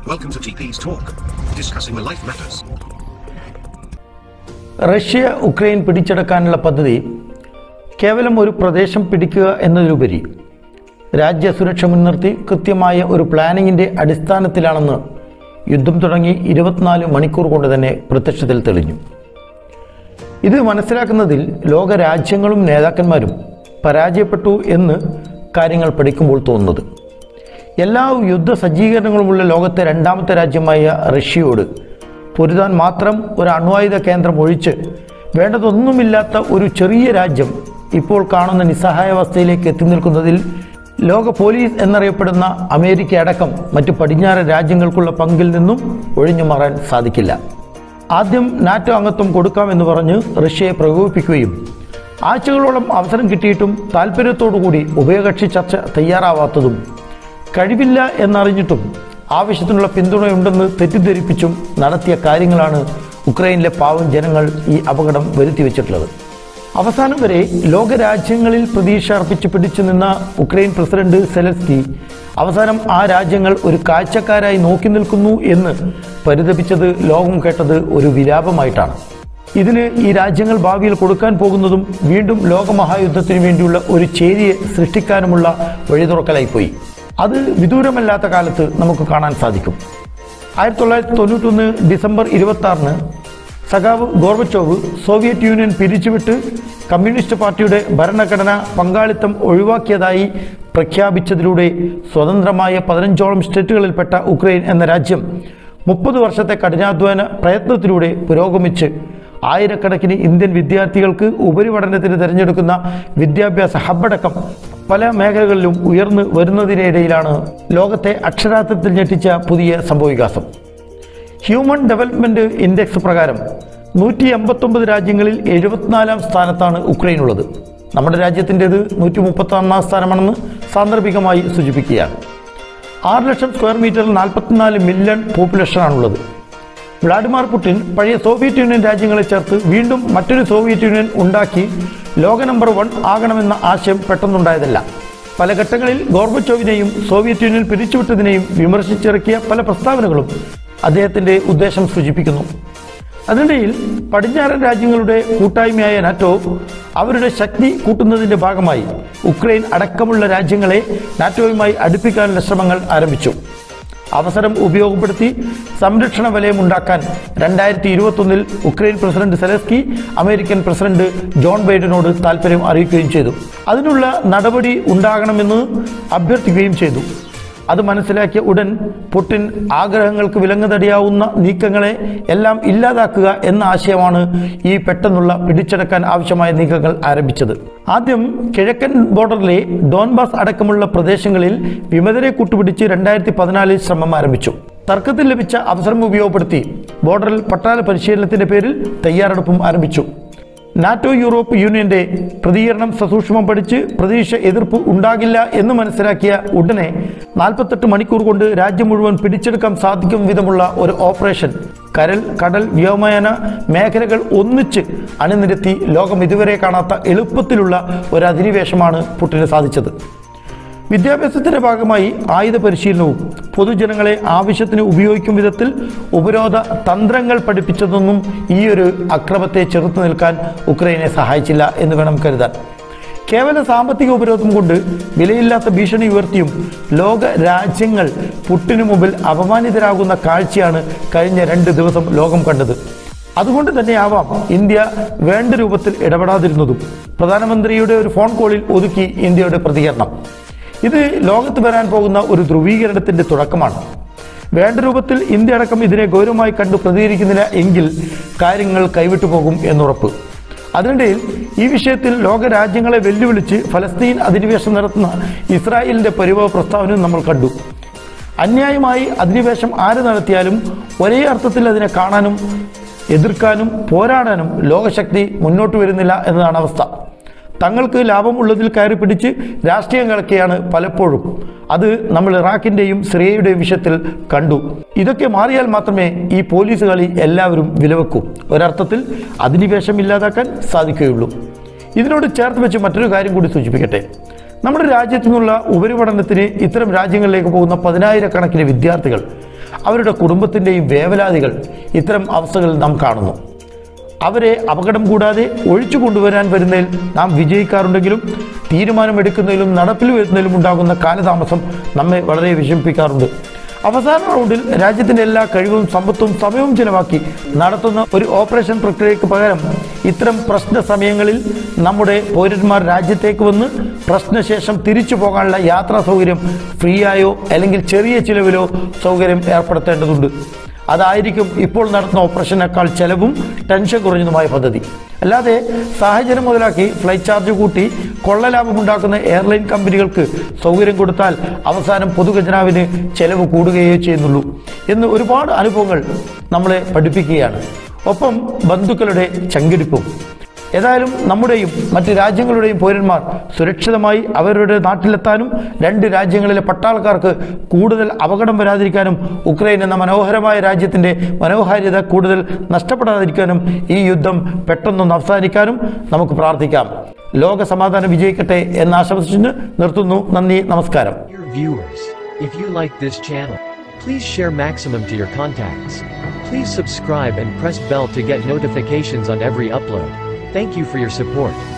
Welcome to TP's Talk, discussing the life matters. Russia Ukraine പിടിച്ചെടുക്കാനുള്ള പദ്ധതി കേവലം ഒരു പ്രദേശം പിടിക്കുക എന്നതിലുപരി രാജ്യസുരക്ഷ മുൻനിർത്തി കൃത്യമായ ഒരു പ്ലാനിങ്ങിൻ്റെ അടിസ്ഥാനത്തിലാണെന്ന് യുദ്ധം തുടങ്ങി ഇരുപത്തിനാല് മണിക്കൂർ കൊണ്ട് തന്നെ പ്രത്യക്ഷത്തിൽ തെളിഞ്ഞു ഇത് മനസ്സിലാക്കുന്നതിൽ ലോക രാജ്യങ്ങളും നേതാക്കന്മാരും പരാജയപ്പെട്ടു എന്ന് കാര്യങ്ങൾ പഠിക്കുമ്പോൾ തോന്നുന്നത് എല്ലാ യുദ്ധ സജ്ജീകരണങ്ങളുമുള്ള ലോകത്തെ രണ്ടാമത്തെ രാജ്യമായ റഷ്യയോട് പൊരുതാൻ മാത്രം ഒരു അണ്വായുധ കേന്ദ്രം ഒഴിച്ച് വേണ്ടതൊന്നുമില്ലാത്ത ഒരു ചെറിയ രാജ്യം ഇപ്പോൾ കാണുന്ന നിസ്സഹായാവസ്ഥയിലേക്ക് എത്തി നിൽക്കുന്നതിൽ ലോക പോലീസ് എന്നറിയപ്പെടുന്ന അമേരിക്ക അടക്കം മറ്റു പടിഞ്ഞാറൻ രാജ്യങ്ങൾക്കുള്ള പങ്കിൽ നിന്നും ഒഴിഞ്ഞു മാറാൻ സാധിക്കില്ല ആദ്യം നാറ്റോ അംഗത്വം കൊടുക്കാമെന്ന് പറഞ്ഞ് റഷ്യയെ പ്രകോപിപ്പിക്കുകയും ആഴ്ചകളോളം അവസരം കിട്ടിയിട്ടും താല്പര്യത്തോടുകൂടി ഉഭയകക്ഷി ചർച്ച തയ്യാറാവാത്തതും കഴിവില്ല എന്നറിഞ്ഞിട്ടും ആവശ്യത്തിനുള്ള പിന്തുണയുണ്ടെന്ന് തെറ്റിദ്ധരിപ്പിച്ചും നടത്തിയ കാര്യങ്ങളാണ് ഉക്രൈനിലെ പാവം ജനങ്ങൾ ഈ അപകടം വരുത്തി വെച്ചിട്ടുള്ളത് അവസാനം വരെ ലോകരാജ്യങ്ങളിൽ പ്രതീക്ഷ അർപ്പിച്ച് പിടിച്ചു നിന്ന ഉക്രൈൻ പ്രസിഡന്റ് സെലസ്കി അവസാനം ആ രാജ്യങ്ങൾ ഒരു കാഴ്ചക്കാരായി നോക്കി നിൽക്കുന്നു എന്ന് പരിതപിച്ചത് ലോകം കേട്ടത് ഒരു വിലാപമായിട്ടാണ് ഇതിന് ഈ രാജ്യങ്ങൾ ഭാവിയിൽ കൊടുക്കാൻ പോകുന്നതും വീണ്ടും ലോകമഹായുദ്ധത്തിന് വേണ്ടിയുള്ള ഒരു ചേരിയെ സൃഷ്ടിക്കാനുമുള്ള വഴി തുറക്കലായിപ്പോയി അത് വിദൂരമല്ലാത്ത കാലത്ത് നമുക്ക് കാണാൻ സാധിക്കും ആയിരത്തി തൊള്ളായിരത്തി തൊണ്ണൂറ്റൊന്ന് ഡിസംബർ ഇരുപത്തി ആറിന് സഖാവ് ഗോർബച്ചോവ് സോവിയറ്റ് യൂണിയൻ പിരിച്ചുവിട്ട് കമ്മ്യൂണിസ്റ്റ് പാർട്ടിയുടെ ഭരണഘടന പങ്കാളിത്തം ഒഴിവാക്കിയതായി പ്രഖ്യാപിച്ചതിലൂടെ സ്വതന്ത്രമായ പതിനഞ്ചോളം സ്റ്റേറ്റുകളിൽപ്പെട്ട ഉക്രൈൻ എന്ന രാജ്യം മുപ്പത് വർഷത്തെ കഠിനാധ്വാന പ്രയത്നത്തിലൂടെ പുരോഗമിച്ച് ആയിരക്കണക്കിന് ഇന്ത്യൻ വിദ്യാർത്ഥികൾക്ക് ഉപരിപഠനത്തിന് തിരഞ്ഞെടുക്കുന്ന വിദ്യാഭ്യാസ ഹബ്ബടക്കം പല മേഖലകളിലും ഉയർന്നു വരുന്നതിനിടയിലാണ് ലോകത്തെ അക്ഷരാർത്ഥത്തിൽ ഞെട്ടിച്ച പുതിയ സംഭവവികാസം ഹ്യൂമൻ ഡെവലപ്മെൻറ്റ് ഇൻഡെക്സ് പ്രകാരം നൂറ്റി എൺപത്തൊമ്പത് രാജ്യങ്ങളിൽ എഴുപത്തിനാലാം സ്ഥാനത്താണ് ഉക്രൈൻ ഉള്ളത് നമ്മുടെ രാജ്യത്തിൻ്റേത് നൂറ്റി മുപ്പത്തൊന്നാം സ്ഥാനമാണെന്ന് സാന്ദർഭികമായി സൂചിപ്പിക്കുകയാണ് ആറ് ലക്ഷം സ്ക്വയർ മീറ്ററിൽ നാൽപ്പത്തിനാല് മില്യൺ പോപ്പുലേഷനാണുള്ളത് വ്ളാഡിമിർ പുടിൻ പഴയ സോവിയറ്റ് യൂണിയൻ രാജ്യങ്ങളെ ചേർത്ത് വീണ്ടും മറ്റൊരു സോവിയറ്റ് യൂണിയൻ ഉണ്ടാക്കി ലോക നമ്പർ വൺ ആകണമെന്ന ആശയം പെട്ടെന്നുണ്ടായതല്ല പല ഘട്ടങ്ങളിൽ ഗോർബച്ചോവിനെയും സോവിയറ്റ് യൂണിയൻ പിരിച്ചുവിട്ടതിനെയും വിമർശിച്ചിറക്കിയ പല പ്രസ്താവനകളും അദ്ദേഹത്തിൻ്റെ ഉദ്ദേശം സൂചിപ്പിക്കുന്നു അതിനിടയിൽ പടിഞ്ഞാറൻ രാജ്യങ്ങളുടെ കൂട്ടായ്മയായ നാറ്റോ അവരുടെ ശക്തി കൂട്ടുന്നതിൻ്റെ ഭാഗമായി ഉക്രൈൻ അടക്കമുള്ള രാജ്യങ്ങളെ നാറ്റോയുമായി അടുപ്പിക്കാനുള്ള ശ്രമങ്ങൾ ആരംഭിച്ചു അവസരം ഉപയോഗപ്പെടുത്തി സംരക്ഷണ വലയം ഉണ്ടാക്കാൻ രണ്ടായിരത്തി ഇരുപത്തൊന്നിൽ Ukraine president Zelensky American president John ബൈഡനോട് താൽപ്പര്യം അറിയിക്കുകയും ചെയ്തു അതിനുള്ള നടപടി ഉണ്ടാകണമെന്ന് അഭ്യർത്ഥിക്കുകയും ചെയ്തു അത് മനസ്സിലാക്കിയ ഉടൻ പുടിൻ ആഗ്രഹങ്ങൾക്ക് വിലങ്ങുതടിയാവുന്ന നീക്കങ്ങളെ എല്ലാം ഇല്ലാതാക്കുക എന്ന ആശയമാണ് ഈ പെട്ടെന്നുള്ള പിടിച്ചെടുക്കാൻ ആവശ്യമായ നീക്കങ്ങൾ ആരംഭിച്ചത് ആദ്യം കിഴക്കൻ ബോർഡറിലെ ഡോൺബാസ് അടക്കമുള്ള പ്രദേശങ്ങളിൽ വിമതരെ കൂട്ടുപിടിച്ച് രണ്ടായിരത്തി പതിനാലിൽ ശ്രമം ആരംഭിച്ചു തർക്കത്തിൽ ലഭിച്ച അവസരം ഉപയോഗപ്പെടുത്തി ബോർഡറിൽ പട്ടാള പരിശീലനത്തിന്റെ പേരിൽ തയ്യാറെടുപ്പും ആരംഭിച്ചു നാറ്റോ യൂറോപ്പ് യൂണിയന്റെ പ്രതികരണം സസൂക്ഷ്മം പഠിച്ച് പ്രതീക്ഷ എതിർപ്പ് ഉണ്ടാകില്ല എന്ന് മനസ്സിലാക്കിയ ഉടനെ നാൽപ്പത്തെട്ട് മണിക്കൂർ കൊണ്ട് രാജ്യം മുഴുവൻ പിടിച്ചെടുക്കാൻ സാധിക്കും വിധമുള്ള ഒരു ഓപ്പറേഷൻ കരൽ കടൽ വ്യോമയാന മേഖലകൾ ഒന്നിച്ച് അണിനിരത്തി ലോകം ഇതുവരെ കാണാത്ത എളുപ്പത്തിലുള്ള ഒരു അധിനിവേശമാണ് പുട്ടിന് സാധിച്ചത് വിദ്യാഭ്യാസത്തിന്റെ ഭാഗമായി ആയുധ പരിശീലനവും പൊതുജനങ്ങളെ ആവശ്യത്തിന് ഉപയോഗിക്കും വിധത്തിൽ ഉപരോധ തന്ത്രങ്ങൾ പഠിപ്പിച്ചതൊന്നും ഈ ഒരു അക്രമത്തെ ചെറുത്തു നിൽക്കാൻ ഉക്രൈനെ സഹായിച്ചില്ല എന്ന് വേണം കരുതാൻ കേവല സാമ്പത്തിക ഉപരോധം കൊണ്ട് വിലയില്ലാത്ത ഭീഷണി ഉയർത്തിയും ലോക രാജ്യങ്ങൾ പുട്ടിനു മുമ്പിൽ അപമാനിതരാകുന്ന കാഴ്ചയാണ് കഴിഞ്ഞ രണ്ട് ദിവസം ലോകം കണ്ടത് അതുകൊണ്ട് തന്നെയാവാം ഇന്ത്യ വേണ്ട രൂപത്തിൽ ഇടപെടാതിരുന്നതും പ്രധാനമന്ത്രിയുടെ ഒരു ഫോൺ കോളിൽ ഒതുക്കി ഇന്ത്യയുടെ പ്രതികരണം ഇത് ലോകത്ത് വരാൻ പോകുന്ന ഒരു ധ്രുവീകരണത്തിന്റെ തുടക്കമാണ് വേണ്ട രൂപത്തിൽ ഇന്ത്യ അടക്കം ഇതിനെ ഗൗരവമായി കണ്ടു പ്രതികരിക്കുന്നില്ല എങ്കിൽ കാര്യങ്ങൾ കൈവിട്ടു പോകും എന്നുറപ്പ് അതിനിടയിൽ ഈ വിഷയത്തിൽ ലോക രാജ്യങ്ങളെ വെല്ലുവിളിച്ച് ഫലസ്തീൻ അധിനിവേശം നടത്തുന്ന ഇസ്രായേലിന്റെ പരിഭവ പ്രസ്താവനയും നമ്മൾ കണ്ടു അന്യായമായി അധിനിവേശം ആര് നടത്തിയാലും ഒരേ അർത്ഥത്തിൽ അതിനെ കാണാനും എതിർക്കാനും പോരാടാനും ലോകശക്തി മുന്നോട്ട് വരുന്നില്ല എന്നതാണ് അവസ്ഥ തങ്ങൾക്ക് ലാഭമുള്ളതിൽ കയറി പിടിച്ച് രാഷ്ട്രീയം കളക്കുകയാണ് പലപ്പോഴും അത് നമ്മൾ ഇറാഖിൻ്റെയും സിറിയയുടെയും വിഷയത്തിൽ കണ്ടു ഇതൊക്കെ മാറിയാൽ മാത്രമേ ഈ പോലീസ് കളി എല്ലാവരും വിലവെക്കൂ ഒരർത്ഥത്തിൽ അധിനിവേശം ഇല്ലാതാക്കാൻ സാധിക്കുകയുള്ളൂ ഇതിനോട് ചേർത്ത് വെച്ച് മറ്റൊരു കാര്യം കൂടി സൂചിപ്പിക്കട്ടെ നമ്മുടെ രാജ്യത്തു നിന്നുള്ള ഉപരിപഠനത്തിന് ഇത്തരം രാജ്യങ്ങളിലേക്ക് പോകുന്ന പതിനായിരക്കണക്കിന് വിദ്യാർത്ഥികൾ അവരുടെ കുടുംബത്തിൻ്റെയും വേവലാതികൾ ഇത്തരം അവസ്ഥകളിൽ നാം കാണുന്നു അവരെ അപകടം കൂടാതെ ഒഴിച്ചു കൊണ്ടുവരാൻ വരുന്നതിൽ നാം വിജയിക്കാറുണ്ടെങ്കിലും തീരുമാനമെടുക്കുന്നതിലും നടപ്പിൽ വരുന്നതിലും ഉണ്ടാകുന്ന കാലതാമസം നമ്മെ വളരെ വിഷമിപ്പിക്കാറുണ്ട് അവസാന റൗണ്ടിൽ രാജ്യത്തിൻ്റെ എല്ലാ കഴിവും സമ്പത്തും സമയവും ചിലവാക്കി നടത്തുന്ന ഒരു ഓപ്പറേഷൻ പ്രക്രിയയ്ക്ക് പകരം ഇത്തരം പ്രശ്ന സമയങ്ങളിൽ നമ്മുടെ പൗരന്മാർ രാജ്യത്തേക്ക് വന്ന് പ്രശ്നശേഷം തിരിച്ചു പോകാനുള്ള യാത്രാ സൗകര്യം ഫ്രീ ആയോ അല്ലെങ്കിൽ ചെറിയ ചിലവിലോ സൗകര്യം ഏർപ്പെടുത്തേണ്ടതുണ്ട് അതായിരിക്കും ഇപ്പോൾ നടത്തുന്ന ഓപ്പറേഷനേക്കാൾ ചെലവും ടെൻഷൻ കുറഞ്ഞതുമായ പദ്ധതി അല്ലാതെ സാഹചര്യം മുതലാക്കി ഫ്ലൈറ്റ് ചാർജ് കൂട്ടി കൊള്ളലാഭമുണ്ടാക്കുന്ന എയർലൈൻ കമ്പനികൾക്ക് സൗകര്യം കൊടുത്താൽ അവസാനം പൊതുഖജനാവിന് ചെലവ് കൂടുകയേ ചെയ്യുന്നുള്ളൂ എന്ന് ഒരുപാട് അനുഭവങ്ങൾ നമ്മളെ പഠിപ്പിക്കുകയാണ് ഒപ്പം ബന്ധുക്കളുടെ ചങ്കിടിപ്പും ഏതായാലും നമ്മുടെയും മറ്റ് രാജ്യങ്ങളുടെയും പൗരന്മാർ സുരക്ഷിതമായി അവരുടെ നാട്ടിലെത്താനും രണ്ട് രാജ്യങ്ങളിലെ പട്ടാളക്കാർക്ക് കൂടുതൽ അപകടം വരാതിരിക്കാനും ഉക്രൈൻ എന്ന മനോഹരമായ രാജ്യത്തിൻ്റെ മനോഹാരിത കൂടുതൽ നഷ്ടപ്പെടാതിരിക്കാനും ഈ യുദ്ധം പെട്ടെന്നൊന്ന് അവസാനിക്കാനും നമുക്ക് പ്രാർത്ഥിക്കാം ലോക സമാധാനം വിജയിക്കട്ടെ എന്ന് ആശംസിച്ച് നിർത്തുന്നു നന്ദി നമസ്കാരം Dear viewers, if you like this channel, please share maximum to your contacts. Please subscribe and press bell to get notifications on every upload. Thank you for your support.